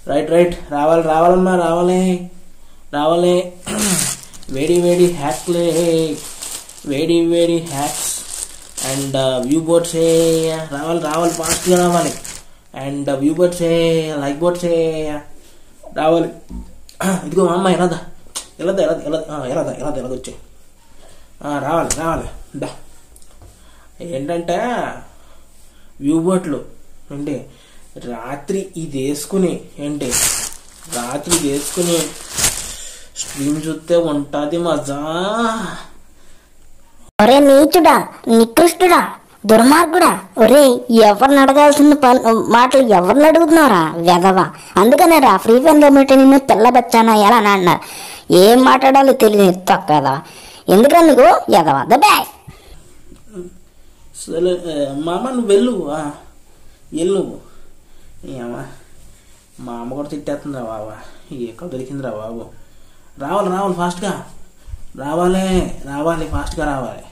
right right రావాలి రావాలమ్మా రావాలి రావాలి వేడి వేడి హ్యాక్లే వేడి వేడి హ్యాక్స్ అండ్ వ్యూ బోట్సే రావాలి రావాలి ఫాస్ట్గా రావాలి అండ్ వ్యూ బోట్సే లైక్ బోట్సే రావాలి ఇదిగో మా అమ్మ ఎలాదా ఎలాదా ఎలా ఎలా ఎలాదా ఎలాదా ఎలాద వచ్చే రావాలి రావాలి దా ఏంటంటే వ్యూ బోట్లు ఏంటి రాత్రి ఇది వేసుకుని ఏంటి రాత్రి ఇది వేసుకుని స్ట్రీమ్ చూస్తే ఉంటుంది మజా ఒరే నీచుడా నికృష్టుడా దుర్మార్గుడా ఒరే ఎవరిని అడగాల్సిన పని మాటలు ఎవరిని అడుగుతున్నారా వెదవ అందుకనే రా ఫ్రీ ఫైర్ గవర్నమెంట్ నిన్ను తెల్లబచ్చానా ఎలా అని అన్నారు ఏం మాట్లాడాలో తెలియదు తొక్కదా ఎందుకని నీకు ఎదవ దబే సరే మామ నువ్వు వెళ్ళు ఆ, వెళ్ళు నువ్వు ఏమా మా అమ్మ కూడా తిట్టేస్తుందిరా బాబా ఎక్కడ దొరికిందిరా బాబు రావాలి రావాలి ఫాస్ట్గా రావాలి రావాలి ఫాస్ట్గా రావాలి